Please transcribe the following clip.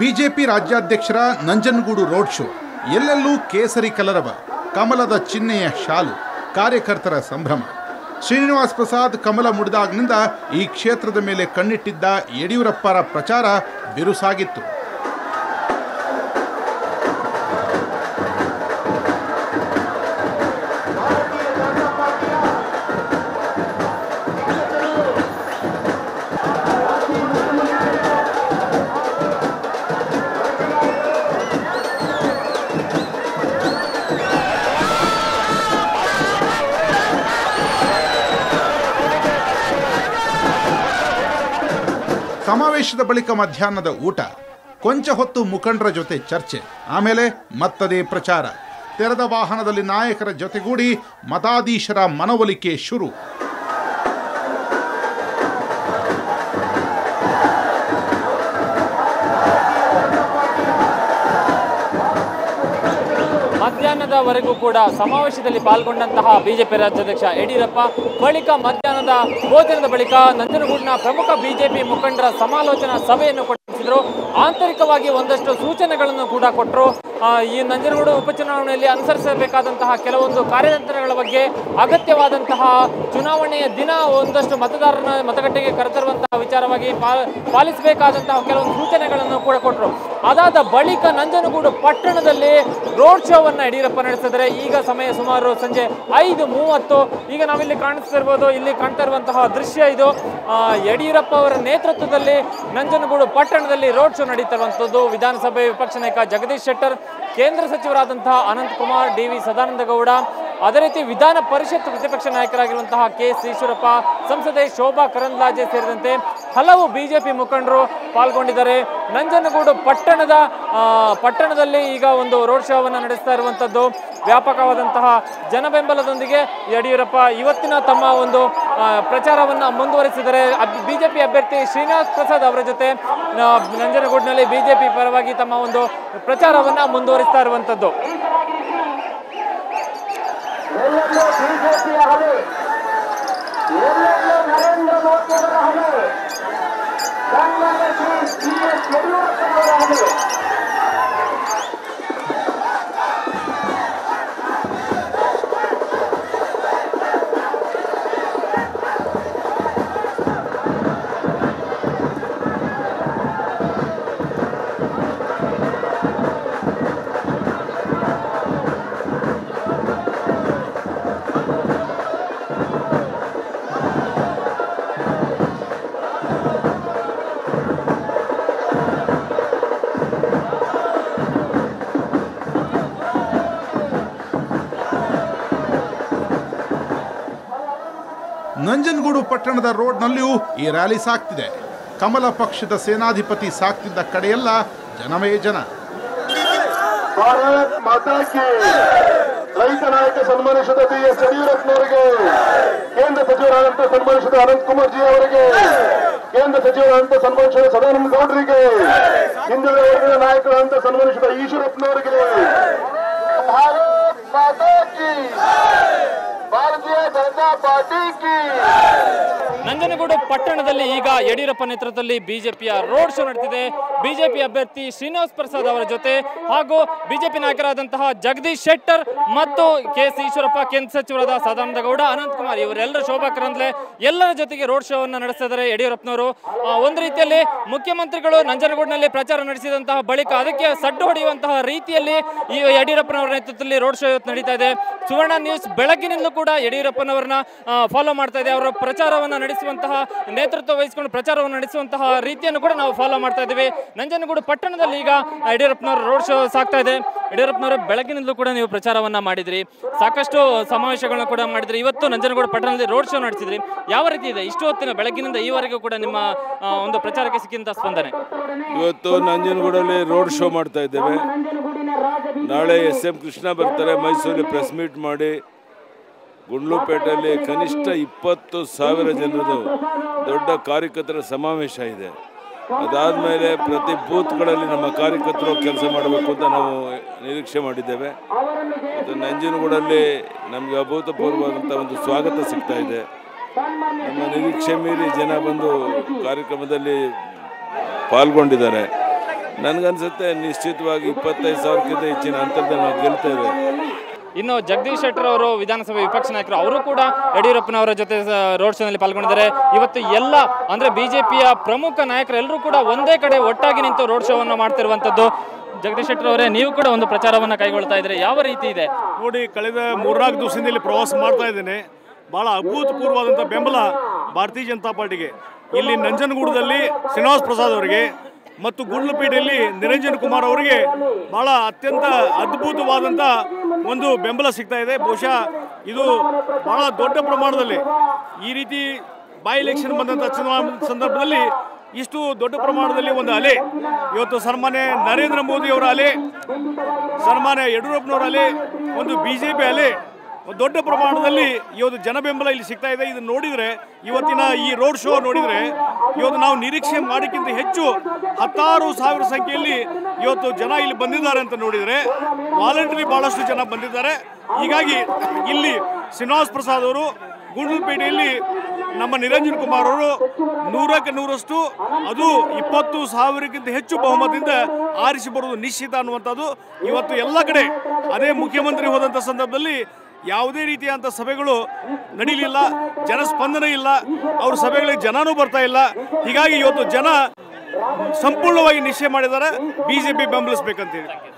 BJP ರಾಜ್ಯಾಧ್ಯಕ್ಷರ Nanjangud road show ಎಲ್ಲೆಲ್ಲೂ ಕೇಸರಿ ಕಲರವ ಕಮಲದ ಚಿಹ್ನೆಯ ಶಾಲು ಕಾರ್ಯಕರ್ತರ ಸಂಭ್ರಮ ಶ್ರೀನಿವಾಸ್ ಪ್ರಸಾದ್ ಕಮಲ ಮುಡಿದಾಗ್ನಿಂದ ಈ ಕ್ಷೇತ್ರದ ಮೇಲೆ ಕಣ್ಣಿಟ್ಟಿದ್ದ ಯಡಿಯೂರಪ್ಪರ ಪ್ರಚಾರ ಬಿರುಸಾಗಿತ್ತು ಸಮಾವೇಶದ ಬಳಿಕ ಮಧ್ಯಾಹ್ನದ ಊಟ ಕೊಂಚ ಹೊತ್ತು ಮುಖಂಡರ ಜೊತೆ ಚರ್ಚೆ ಆಮೇಲೆ ಮತ್ತದೇ ಪ್ರಚಾರ ತೆರೆದ ವಾಹನದಲ್ಲಿ ನಾಯಕರ ಜೊತೆಗೂಡಿ ಮತಾಧೀಶರ ಮನವೊಲಿಕೆ ಶುರು ಮಧ್ಯಾಹ್ನದವರೆಗೂ ಕೂಡ ಸಮಾವೇಶದಲ್ಲಿ ಪಾಲ್ಗೊಂಡಂತಹ ಬಿಜೆಪಿ ರಾಜ್ಯಾಧ್ಯಕ್ಷ ಯಡಿಯೂರಪ್ಪ ಬಳಿಕ ಮಧ್ಯಾಹ್ನದ ಭೋಜನದ ಬಳಿಕ ನಂಜನಗೂಡಿನ ಪ್ರಮುಖ ಬಿಜೆಪಿ ಮುಖಂಡರ ಸಮಾಲೋಚನಾ ಸಭೆಯನ್ನು ಕೊಟ್ಟಿದ್ರು ಆಂತರಿಕವಾಗಿ ಒಂದಷ್ಟು ಸೂಚನೆಗಳನ್ನು ಕೂಡ ಕೊಟ್ಟರು ಆ, ಈ ನಂಜನಗೂಡು ಉಪಚುನಾವಣೆಯಲ್ಲಿ ಅನುಸರಿಸಬೇಕಾದಂತಹ ಕೆಲವೊಂದು ಕಾರ್ಯತಂತ್ರಗಳ ಬಗ್ಗೆ ಅಗತ್ಯವಾದಂತಹ ಚುನಾವಣೆಯ ದಿನ ಒಂದಷ್ಟು ಮತದಾರನ ಮತಗಟ್ಟೆಗೆ ಕರೆತರುವಂತಹ ವಿಚಾರವಾಗಿ ಪಾ- ಪಾಲಿಸಬೇಕಾದಂತಹ ಕೆಲವೊಂದು ಸೂಚನೆಗಳನ್ನು ಕೂಡ ಕೊಟ್ಟರು ಅದಾದ ಬಳಿಕ ನಂಜನಗೂಡು ಪಟ್ಟಣದಲ್ಲಿ ರೋಡ್ ಶೋವನ್ನು ಯಡಿಯೂರಪ್ಪ ನಡೆಸಿದರೆ ಈಗ ಸಮಯ ಸುಮಾರು ಸಂಜೆ ಐದು ಮೂವತ್ತು ಈಗ ನಾವಿಲ್ಲಿ ಕಾಣಿಸ್ತಿರ್ಬೋದು ಇಲ್ಲಿ ಕಾಣ್ತಾ ಇರುವಂತಹ ದೃಶ್ಯ ಇದು ಆ, ಯಡಿಯೂರಪ್ಪ ಅವರ ನೇತೃತ್ವದಲ್ಲಿ ನಂಜನಗೂಡು ಪಟ್ಟಣದಲ್ಲಿ ರೋಡ್ ಶೋ ನಡೀತಿರುವಂಥದ್ದು ವಿಧಾನಸಭೆ ವಿಪಕ್ಷ ನಾಯಕ ಜಗದೀಶ್ ಶೆಟ್ಟರ್ ಕೇಂದ್ರ ಸಚಿವರಾದಂತಹ ಅನಂತ್ ಕುಮಾರ್ ಡಿ ವಿ ಸದಾನಂದ ಗೌಡ ಅದೇ ರೀತಿ ವಿಧಾನ ಪರಿಷತ್ ಪ್ರತಿಪಕ್ಷ ನಾಯಕರಾಗಿರುವಂತಹ ಕೆ ಎಸ್ ಈಶ್ವರಪ್ಪ ಸಂಸದೆ ಶೋಭಾ ಕರಂದ್ಲಾಜೆ ಸೇರಿದಂತೆ ಹಲವು ಬಿಜೆಪಿ ಮುಖಂಡರು ಪಾಲ್ಗೊಂಡಿದ್ದಾರೆ ನಂಜನಗೂಡು ಪಟ್ಟಣದ ಆ, ಪಟ್ಟಣದಲ್ಲಿ ಈಗ ಒಂದು ರೋಡ್ ಶೋವನ್ನು ನಡೆಸ್ತಾ ಇರುವಂಥದ್ದು ವ್ಯಾಪಕವಾದಂತಹ ಜನಬೆಂಬಲದೊಂದಿಗೆ ಯಡಿಯೂರಪ್ಪ ಇವತ್ತಿನ ತಮ್ಮ ಒಂದು ಆ, ಪ್ರಚಾರವನ್ನು ಮುಂದುವರಿಸಿದರೆ ಬಿಜೆಪಿ ಅಭ್ಯರ್ಥಿ ಶ್ರೀನಿವಾಸ್ ಪ್ರಸಾದ್ ಅವರ ಜೊತೆ ಆ, ನಂಜನಗೂಡಿನಲ್ಲಿ ಬಿಜೆಪಿ ಪರವಾಗಿ ತಮ್ಮ ಒಂದು ಪ್ರಚಾರವನ್ನು ಮುಂದುವರಿಸ್ತಾ ಇರುವಂಥದ್ದು ಎಲ್ಲೆಲ್ಲೋ ಬಿಜೆಪಿಯ ಹಲೆ ಎಲ್ಲೆಲ್ಲೋ ನರೇಂದ್ರ ಮೋದಿ ಅವರ ಹಲೆ ಕನ್ನಡ ಶ್ರೀ ಬಿ ಎಸ್ ಯಡಿಯೂರಪ್ಪನವರ ಹಲೆ ನಂಜನಗೂಡು ಪಟ್ಟಣದ ರೋಡ್ನಲ್ಲಿಯೂ ಈ ರ್ಯಾಲಿ ಸಾಗ್ತಿದೆ ಕಮಲ ಪಕ್ಷದ ಸೇನಾಧಿಪತಿ ಸಾಗ್ತಿದ್ದ ಕಡೆಯೆಲ್ಲ ಜನವೇ ಜನ ಭಾರತ್ ಮಾತಾ ಕಿ ರೈತ ನಾಯಕ ಸನ್ಮಾನಿಸಿದ ಬಿ ಎಸ್ ಯಡಿಯೂರಪ್ಪನವರಿಗೆ ಕೇಂದ್ರ ಸಚಿವರಾದಂತ ಸನ್ಮಾನಿಸಿದ ಅನಂತ್ ಕುಮಾರ್ ಜಿ ಅವರಿಗೆ ಕೇಂದ್ರ ಸಚಿವರಾದಂತ ಸನ್ಮಾನಿಸಿದ ಸದಾನಂದ ಗೌಡರಿಗೆ ಹಿಂದುಳಿದ ವರ್ಗದ ನಾಯಕರಾದಂತ ಸನ್ಮಾನಿಸಿದ ಈಶ್ವರಪ್ಪನವರಿಗೆ ಭಾರತ್ ಮಾತಾ ಕಿ ಭಾರತೀಯ ಜನತಾ ಪಾರ್ಟಿ ಕಿ ನಂಜನಗೂಡು ಪಟ್ಟಣದಲ್ಲಿ ಈಗ ಯಡಿಯೂರಪ್ಪ ನೇತೃತ್ವದಲ್ಲಿ ಬಿಜೆಪಿಯ ರೋಡ್ ಶೋ ನಡೆದಿದೆ ಬಿಜೆಪಿ ಅಭ್ಯರ್ಥಿ ಶ್ರೀನಿವಾಸ್ ಪ್ರಸಾದ್ ಅವರ ಜೊತೆ ಹಾಗೂ ಬಿಜೆಪಿ ನಾಯಕರಾದಂತಹ ಜಗದೀಶ್ ಶೆಟ್ಟರ್ ಮತ್ತು ಕೆ ಎಸ್ ಈಶ್ವರಪ್ಪ ಕೇಂದ್ರ ಸಚಿವರಾದ ಸದಾನಂದ ಗೌಡ ಅನಂತ್ ಕುಮಾರ್ ಇವರೆಲ್ಲರೂ ಶೋಭಾ ಕರಂದ್ಲೆ ಎಲ್ಲರ ಜೊತೆಗೆ ರೋಡ್ ಶೋವನ್ನು ನಡೆಸ್ತಾ ಇದ್ದಾರೆ ಯಡಿಯೂರಪ್ಪನವರು ಆ, ಒಂದು ರೀತಿಯಲ್ಲಿ ಮುಖ್ಯಮಂತ್ರಿಗಳು ನಂಜನಗೂಡಿನಲ್ಲಿ ಪ್ರಚಾರ ನಡೆಸಿದಂತಹ ಬಳಿಕ ಅದಕ್ಕೆ ಸಡ್ಡು ಹೊಡೆಯುವಂತಹ ರೀತಿಯಲ್ಲಿ ಈ ಯಡಿಯೂರಪ್ಪನವರ ನೇತೃತ್ವದಲ್ಲಿ ರೋಡ್ ಶೋ ಇವತ್ತು ನಡೀತಾ ಇದೆ ಸುವರ್ಣ ನ್ಯೂಸ್ ಬೆಳಗ್ಗಿನಿಂದಲೂ ಕೂಡ ಯಡಿಯೂರಪ್ಪನವರನ್ನ ಫಾಲೋ ಮಾಡ್ತಾ ಇದೆ ಅವರ ಪ್ರಚಾರವನ್ನು ನಡೆಸುವಂತಹ ನೇತೃತ್ವ ವಹಿಸಿಕೊಂಡು ಪ್ರಚಾರವನ್ನು ನಡೆಸುವಂತಹ ರೀತಿಯನ್ನು ಕೂಡ ನಾವು ಫಾಲೋ ಮಾಡ್ತಾ ಇದ್ದೀವಿ ನಂಜನಗೂಡು ಪಟ್ಟಣದಲ್ಲಿ ಈಗ ಯಡಿಯೂರಪ್ಪನವರ ರೋಡ್ ಶೋ ಸಾಗ್ತಾ ಇದೆ ಯಡಿಯೂರಪ್ಪನವರು ಬೆಳಗ್ಗಿನಿಂದಲೂ ಕೂಡ ನೀವು ಪ್ರಚಾರವನ್ನ ಮಾಡಿದ್ರಿ ಸಾಕಷ್ಟು ಸಮಾವೇಶಗಳನ್ನ ಕೂಡ ಮಾಡಿದ್ರಿ ಇವತ್ತು ನಂಜನಗೂಡು ಪಟ್ಟಣದಲ್ಲಿ ರೋಡ್ ಶೋ ನಡೆಸಿದ್ರಿ ಯಾವ ರೀತಿ ಇದೆ ಇಷ್ಟು ಹೊತ್ತಿನ ಬೆಳಗ್ಗಿನಿಂದ ಈವರೆಗೂ ಕೂಡ ನಿಮ್ಮ ಆ, ಒಂದು ಪ್ರಚಾರಕ್ಕೆ ಸಿಕ್ಕಿಂತ ಸ್ಪಂದನೆ ಇವತ್ತು ನಂಜನಗೂಡಲ್ಲಿ ರೋಡ್ ಶೋ ಮಾಡ್ತಾ ಇದ್ದೇವೆ ನಾಳೆ ಎಸ್ ಎಂ ಕೃಷ್ಣ ಬರ್ತಾರೆ ಮೈಸೂರಲ್ಲಿ ಪ್ರೆಸ್ ಮೀಟ್ ಮಾಡಿ ಗುಂಡ್ಲುಪೇಟೆಯಲ್ಲಿ ಕನಿಷ್ಠ ಇಪ್ಪತ್ತು ಸಾವಿರ ಜನರದು ದೊಡ್ಡ ಕಾರ್ಯಕರ್ತರ ಸಮಾವೇಶ ಇದೆ ಅದಾದಮೇಲೆ ಪ್ರತಿ ಬೂತ್ಗಳಲ್ಲಿ ನಮ್ಮ ಕಾರ್ಯಕರ್ತರು ಕೆಲಸ ಮಾಡಬೇಕು ಅಂತ ನಾವು ನಿರೀಕ್ಷೆ ಮಾಡಿದ್ದೇವೆ ಮತ್ತು ನಂಜನಗೂಡಲ್ಲಿ ನಮಗೆ ಅಭೂತಪೂರ್ವವಾದಂಥ ಒಂದು ಸ್ವಾಗತ ಸಿಗ್ತಾ ಇದೆ ನಮ್ಮ ನಿರೀಕ್ಷೆ ಮೀರಿ ಜನ ಬಂದು ಕಾರ್ಯಕ್ರಮದಲ್ಲಿ ಪಾಲ್ಗೊಂಡಿದ್ದಾರೆ ನನಗನ್ಸುತ್ತೆ ನಿಶ್ಚಿತವಾಗಿ ಇಪ್ಪತ್ತೈದು ಸಾವಿರಕ್ಕಿಂತ ಹೆಚ್ಚಿನ ಅಂತರದಲ್ಲಿ ನಾವು ಗೆಲ್ತೇವೆ ಇನ್ನು ಜಗದೀಶ್ ಶೆಟ್ಟರ್ ಅವರು ವಿಧಾನಸಭೆ ವಿಪಕ್ಷ ನಾಯಕರು ಅವರು ಕೂಡ ಯಡಿಯೂರಪ್ಪನವರ ಜೊತೆ ರೋಡ್ ಶೋನಲ್ಲಿ ಪಾಲ್ಗೊಂಡಿದ್ದಾರೆ ಇವತ್ತು ಎಲ್ಲ ಅಂದ್ರೆ ಬಿಜೆಪಿಯ ಪ್ರಮುಖ ನಾಯಕರೆಲ್ಲರೂ ಕೂಡ ಒಂದೇ ಕಡೆ ಒಟ್ಟಾಗಿ ನಿಂತು ರೋಡ್ ಶೋವನ್ನು ಮಾಡ್ತಿರುವಂತದ್ದು ಜಗದೀಶ್ ಶೆಟ್ಟರ್ ಅವರೇ ನೀವು ಕೂಡ ಒಂದು ಪ್ರಚಾರವನ್ನ ಕೈಗೊಳ್ತಾ ಇದ್ರೆ ಯಾವ ರೀತಿ ಇದೆ ನೋಡಿ ಕಳೆದ ಮೂರ್ನಾಲ್ಕು ದಿವಸದಿಂದ ಇಲ್ಲಿ ಪ್ರವಾಸ ಮಾಡ್ತಾ ಇದ್ದೇನೆ ಬಹಳ ಅಭೂತಪೂರ್ವವಾದಂಥ ಬೆಂಬಲ ಭಾರತೀಯ ಜನತಾ ಪಾರ್ಟಿಗೆ ಇಲ್ಲಿ ನಂಜನಗೂಡದಲ್ಲಿ ಶ್ರೀನಿವಾಸ್ ಪ್ರಸಾದ್ ಅವರಿಗೆ ಮತ್ತು ಗುಂಡ್ಲುಪೇಟೆಯಲ್ಲಿ ನಿರಂಜನ್ ಕುಮಾರ್ ಅವರಿಗೆ ಬಹಳ ಅತ್ಯಂತ ಅದ್ಭುತವಾದಂಥ ಒಂದು ಬೆಂಬಲ ಸಿಗ್ತಾ ಇದೆ ಬಹುಶಃ ಇದು ಬಹಳ ದೊಡ್ಡ ಪ್ರಮಾಣದಲ್ಲಿ ಈ ರೀತಿ ಬೈ ಎಲೆಕ್ಷನ್ ಬಂದಂಥ ಚುನಾವಣೆ ಸಂದರ್ಭದಲ್ಲಿ ಇಷ್ಟು ದೊಡ್ಡ ಪ್ರಮಾಣದಲ್ಲಿ ಒಂದು ಅಲೆ ಇವತ್ತು ಸನ್ಮಾನ್ಯ ನರೇಂದ್ರ ಮೋದಿ ಅವರ ಅಲೆ ಸನ್ಮಾನ್ಯ ಯಡಿಯೂರಪ್ಪನವರ ಅಲೆ ಒಂದು ಬಿ ಜೆ ಪಿ ಅಲೆ ಒಂದು ದೊಡ್ಡ ಪ್ರಮಾಣದಲ್ಲಿ ಇವತ್ತು ಜನ ಬೆಂಬಲ ಇಲ್ಲಿ ಸಿಗ್ತಾ ಇದೆ ಇದನ್ನು ನೋಡಿದರೆ ಇವತ್ತಿನ ಈ ರೋಡ್ ಶೋ ನೋಡಿದರೆ ಇವತ್ತು ನಾವು ನಿರೀಕ್ಷೆ ಮಾಡೋಕ್ಕಿಂತ ಹೆಚ್ಚು ಹತ್ತಾರು ಸಾವಿರ ಸಂಖ್ಯೆಯಲ್ಲಿ ಇವತ್ತು ಜನ ಇಲ್ಲಿ ಬಂದಿದ್ದಾರೆ ಅಂತ ನೋಡಿದರೆ ವಾಲಂಟರಿ ಭಾಳಷ್ಟು ಜನ ಬಂದಿದ್ದಾರೆ ಹೀಗಾಗಿ ಇಲ್ಲಿ ಶ್ರೀನಿವಾಸ್ ಪ್ರಸಾದ್ ಅವರು ಗುಂಡ್ಲುಪೇಟೆಯಲ್ಲಿ ನಮ್ಮ ನಿರಂಜನ್ ಕುಮಾರ್ ಅವರು ನೂರಕ್ಕೆ ನೂರಷ್ಟು ಅದು ಇಪ್ಪತ್ತು ಸಾವಿರಕ್ಕಿಂತ ಹೆಚ್ಚು ಬಹುಮತದಿಂದ ಆರಿಸಿ ಬರುವುದು ನಿಶ್ಚಿತ ಅನ್ನುವಂಥದ್ದು ಇವತ್ತು ಎಲ್ಲ ಕಡೆ ಅದೇ ಮುಖ್ಯಮಂತ್ರಿ ಹೋದಂಥ ಸಂದರ್ಭದಲ್ಲಿ ಯಾವುದೇ ರೀತಿಯಾದಂಥ ಸಭೆಗಳು ನಡೀಲಿಲ್ಲ ಜನಸ್ಪಂದನೆ ಇಲ್ಲ ಅವ್ರ ಸಭೆಗಳಿಗೆ ಜನನೂ ಬರ್ತಾ ಇಲ್ಲ ಹೀಗಾಗಿ ಇವತ್ತು ಜನ ಸಂಪೂರ್ಣವಾಗಿ ನಿಶ್ಚಯ ಮಾಡಿದ್ದಾರೆ ಬಿಜೆಪಿ ಬೆಂಬಲಿಸಬೇಕಂತೇಳಿ